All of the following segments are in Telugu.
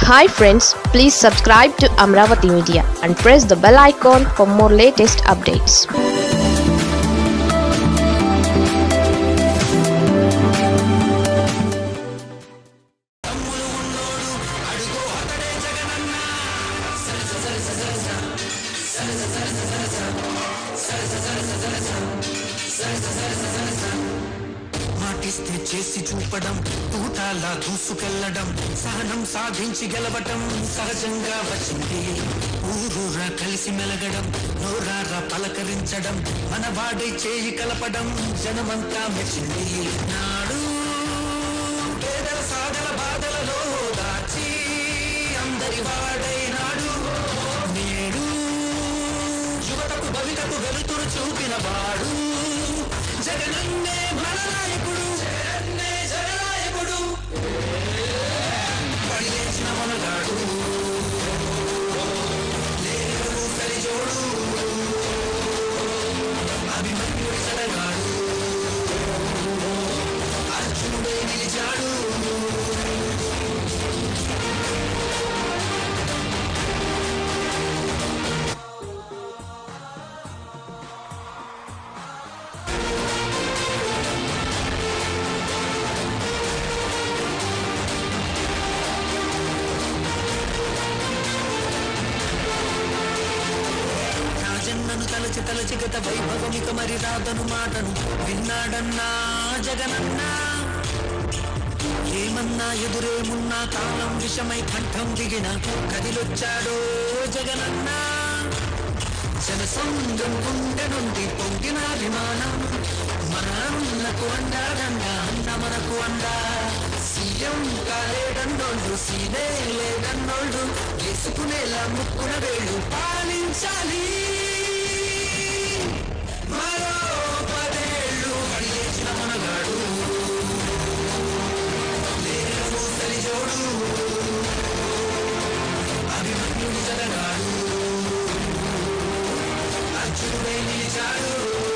hi friends please subscribe to Amaravati media and press the bell icon for more latest updates మాటిస్తే చేసి చూపడం తూటాలా దూసుకెళ్లడం సహనం సాధించి గెలవటం సహజంగా వచ్చింది ఊరూరా కలిసి మెలగడం నోరారా పలకరించడం మన వాడై చేయి కలపడం జనమంతా మెచ్చింది నాడు పేదల సాగల బాధలలో దాచి అందరి వాడైనాడు నేడు యువతకు భవితకు వెలుతురు చూపిన వాడు జగనన్నే మన నాయకుడు జగన్నే జననాయకుడు పడిలేచిన మనగాడు లేరు సరిజోడు అభిమన్యుడి సడగాడు అర్జునుడే నిలిచాడు రాజన్నను తలచి తలచి గత వైభవమిక మరి రాదను మాటను విన్నాడన్నా జగనన్నా ఏమన్నా ఎదురేమున్నా కాలం విషమై కంఠం దిగిన కదిలొచ్చాడో జగనన్నా జనసంద్రం గుండె నుండి పొంగిన అభిమానం మన అన్నకు అండాడంగా అన్న మనకు అండా సీఎం కాలేడన్నోళ్ళు సీనే లేదన్నోళ్ళు వేసుకునేలా ముక్కున వేళ్ళు పాలించాలి మరో పదేళ్ళు అడిగేసిన మనగాడు లేరు సరిజోడు అభిమన్యుడు జగనాడు అర్జునుడై నిలిచాడు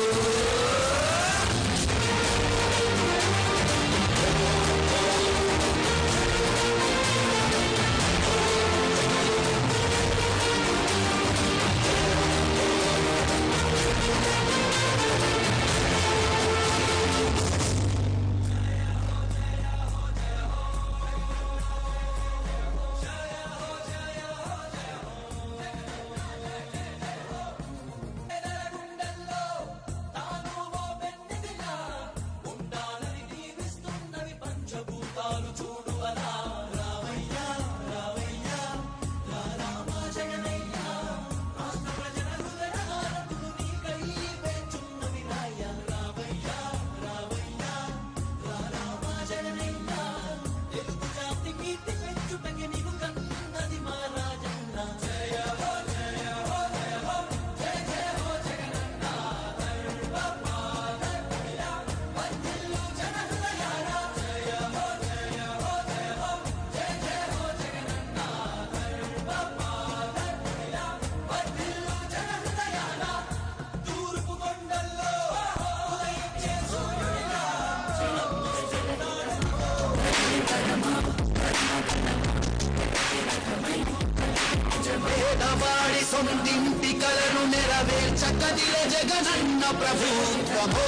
పేదవాడి సొంతింటి కలను నెరవేర్చకదిల జగనన్న ప్రభుత్వము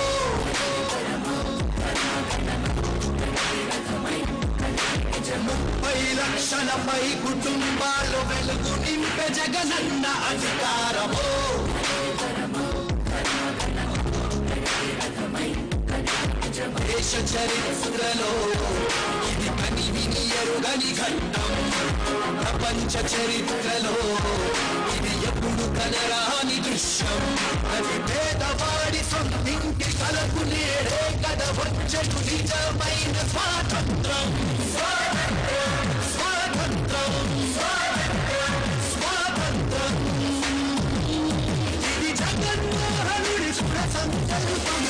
ముప్పై లక్షలపై కుటుంబాలు వెలుగు నింపే జగనన్న అధికారము దేశ చరిత్రలో ఇది కని విని ఎరుగని ఘట్టం ప్రపంచ చరిత్రలో ఇది ఎప్పుడు కనరాని దృశ్యం అది పేదవాడి సొంతింటి కలకు నేడే కథ వచ్చటు నిజమైన స్వాతంత్రం స్వాతంత్రం స్వాతంత్రం ఇది జగన్మోహనుడి సుర సంకల్పం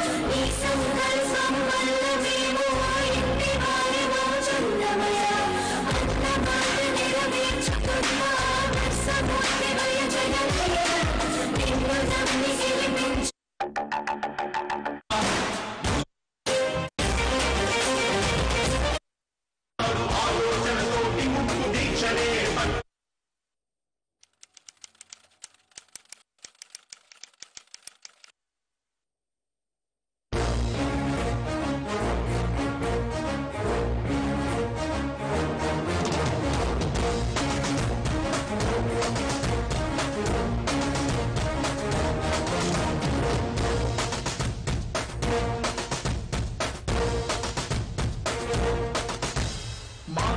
సంకల్పం వల్ల మేము ఇంటి వారి చంద్రమయ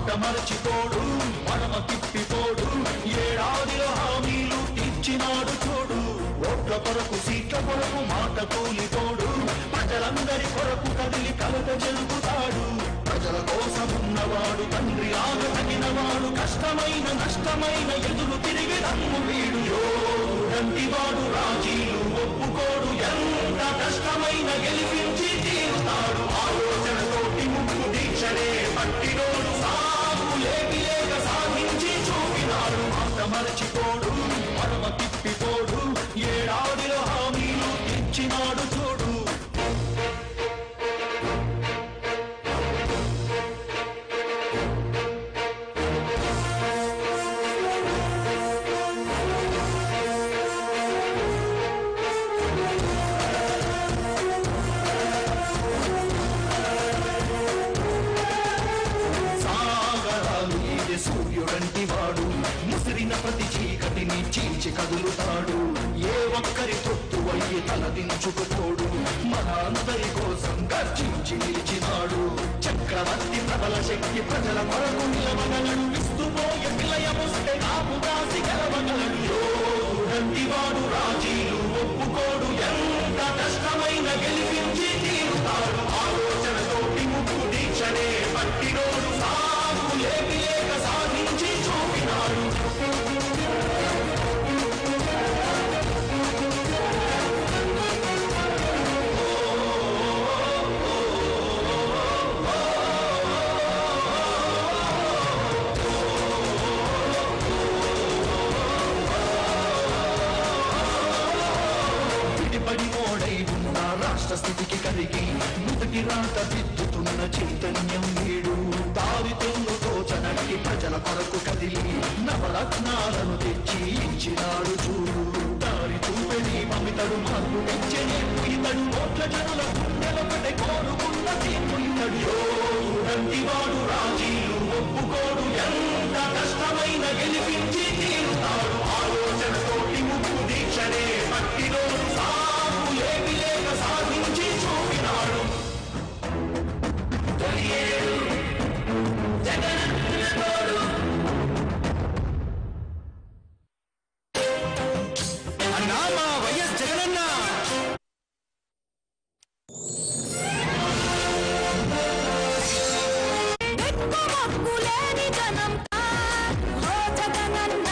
మాట మరచిపోడు మడమ తిప్పిపోడు ఏడాదిలో హామీలు ఇచ్చినాడు చూడు ఓట్ల కొరకు సీట్ల కొరకు మాట కూలిపోడు ప్రజలందరి కొరకు కదిలి కలత జరుపుతాడు ప్రజల కోసం ఉన్నవాడు తండ్రి ఆగ తగినవాడు కష్టమైన నష్టమైన ఎదురు తిరిగి నమ్ము వీడు యోడంటివాడు రాజీలు ఒప్పుకోడు ఎంత కష్టమైన గెలిపించి తీరుతాడు ఆలోచనతోటి ముక్కు దీక్షనే పట్టినోడు సాగు లేకి లేక సాధించి చూపినాడు మాట మరచిపోడు మడమ తిప్పిపోడు ఏడాదిలో హామీలు ఇచ్చినాడు చూడు సాగరాలు ఈడే సూర్యుడంటి వాడు ముసిరిన ప్రతి చీకటిని చీల్చి కదులుతాడు ఏ ఒక్కరి తొత్తు అయ్యి తలదించుకుపోడు మన అందరి కోసం గర్జించి నిలిచినాడు చక్రవర్తి ప్రబల శక్తి ప్రజల కొరకు నిలవగలడు విస్తుపోయే విలయముస్తే కాపు కాసి గెలవగలడు యోడంటి వాడు రాజీలు ఒప్పుకోడు ఎంత కష్టమైన గెలిపించి తీరుతాడు ఆలోచనతోటి ముక్కు దీక్షనే పట్టినోడు సాగు లేకి లేక సాధించి చూపినాడు విడిపడి మోడై ఉన్న రాష్ట్ర స్థితికి కలిగి ముదికి రాత దిద్దుతున్న చైతన్యం వీడు దారితోను తోచనట్టి ప్రజల కొరకు కదిలి నవరత్నాలను తెచ్చి ఇచ్చినాడు చూడు దారి చూపెడి మమితడు మార్పు తెచ్చని ఇతడు కోట్ల జనుల గుండెలొకటే కోరుకున్న తీర్పు ఇతడు యోడంటి వాడు రాజీలు ఒప్పుకోడు ఎంత కష్టమైన గెలిపించి తీరుతాడు ఆలోచనతోటి ముక్కు దీక్షనే పట్టినోడు సాగు లేపి లేక సాధించి చూపినాడు తొలియేడు జగనన్న తోడు అన్నా మా వైఎస్ జగనన్న ఎక్కువ హక్కులేని జనం ఓ జగనన్న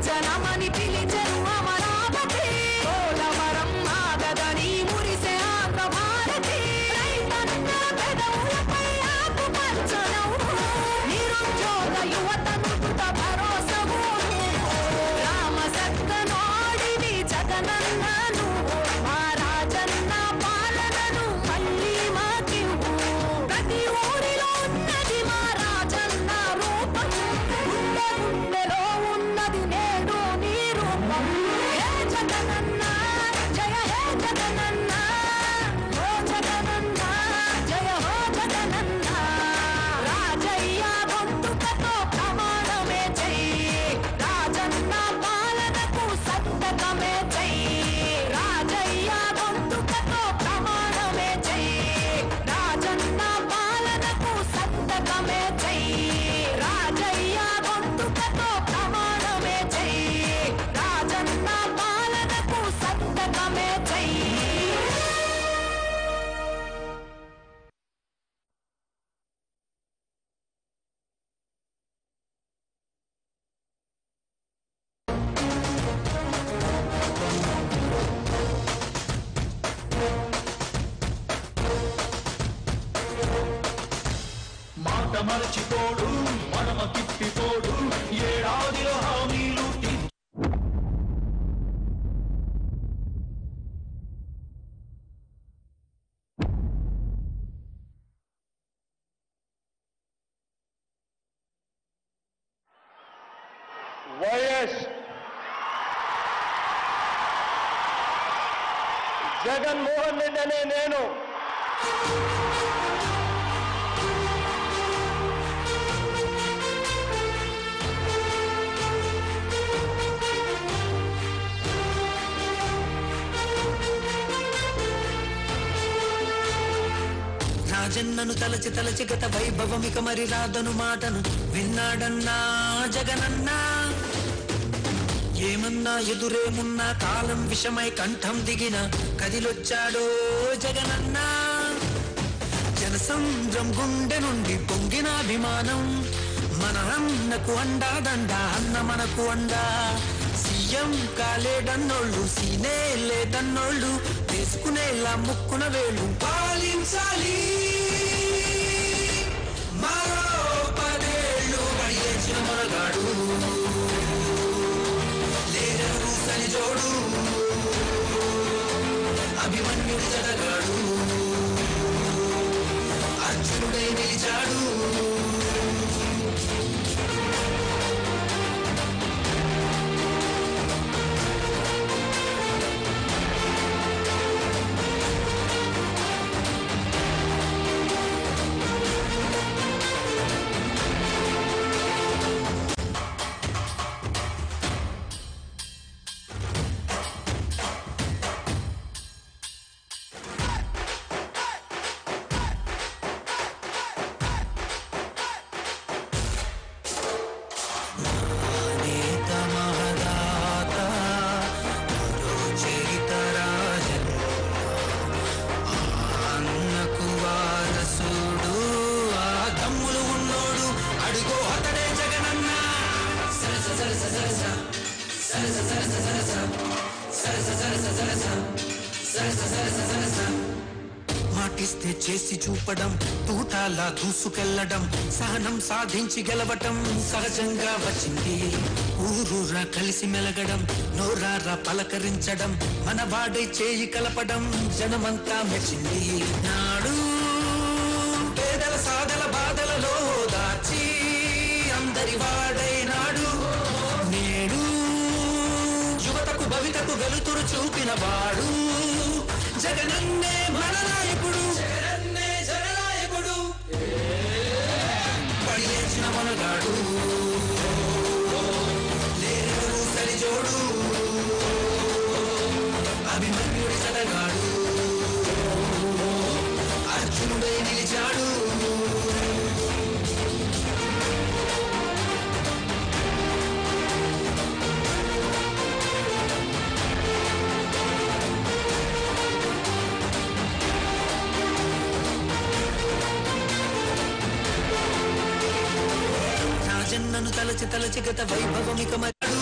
జనమని పిలిచెను అమరావతి పోలవరం ఆగదని మురిసే ఆంధ్ర భారతి రైతన్న పెదవులపై ఆకుపచ్చ నవ్వు నిరుద్యోగ యువతను తుట భరోసవు రామ సక్కనోడివి జగనన్నను మా రాజన్న పాలనను మళ్ళీ మాకివ్వు ప్రతి ఊరిలో ఉన్నది మా రాజన్న రూపం గుండె గుండెలో ఉన్నది నేడు నీ రూపం హే జగనన్న జయ హే జగనన్న ఓ జగనన్న జయ హో జగనన్న రాజయ్య గొంతుకతో ప్రమాణమే చెయ్యి రాజన్న పాలనకు సంతకమే చెయ్యి రాజయ్య గొంతుకతో ప్రమాణమే చెయ్యి రాజన్న పాలనకు సంతకమే చెయ్యి రాజయ్య గొంతుకతో ప్రమాణమే చెయ్యి రాజన్న పాలనకు సంతకమే చెయ్యి మాట మరచిపోడు మనమ తిప్పిపోడు ఏడాదిలో హామీలు తీ- వైఎస్ జగన్మోహన్ రెడ్డి అనే నేను రాజన్నను తలచి తలచి గత వైభవమిక మరి రాదను మాటను విన్నాడన్నా జగనన్నా ఏమన్నా ఎదురేమున్నా కాలం విషమై కంఠం దిగిన కదిలొచ్చాడో జగనన్నా జనసంద్రం గుండె నుండి పొంగిన అభిమానం మన అన్నకు అండా దండ అన్న మనకు అండా సీఎం కాలేడన్నోళ్ళు సీనే లేదన్నోళ్ళు వేసుకునేలా ముక్కున వేలు పాలించాలి మరో పదేళ్ళు గడియేసిన మనగాడు లేరు సని జోడు అభిమన్యుడి జడగాడు అర్జునుడై నిలిచాడు నేత మహదాత మరో చరిత రాజన్ అన్నకు వారసుడు ఆ దమ్ములు ఉన్నోడు అడుగో అతడే జగనన్న సరస సరస సరస సరస సరస సరస సరస సరస సరస సరస సరస సరస మాటిస్తే చేసి చూపడం తూటాలా దూసుకెళ్లడం సహనం సాధించి గెలవటం సహజంగా వచ్చింది ఊరూరా కలిసి మెలగడం నోరారా పలకరించడం మన వాడే చేయి కలపడం జనమంతా మెచ్చింది నాడు పేదల సాధల బాధలలో దాచి అందరి వాడైనాడు నేడు యువతకు భవితకు వెలుతురు చూపిన వాడు జగనన్నే మన నాయకుడు జగనన్నే జననాయకుడు పడి లేచిన మనగాడు లేరు సరిజోడు అభిమన్యుడి సడగాడు అర్జునుడై నిలిచాడు రాజన్నను తలచి తలచి గత వైభవమిక మరడు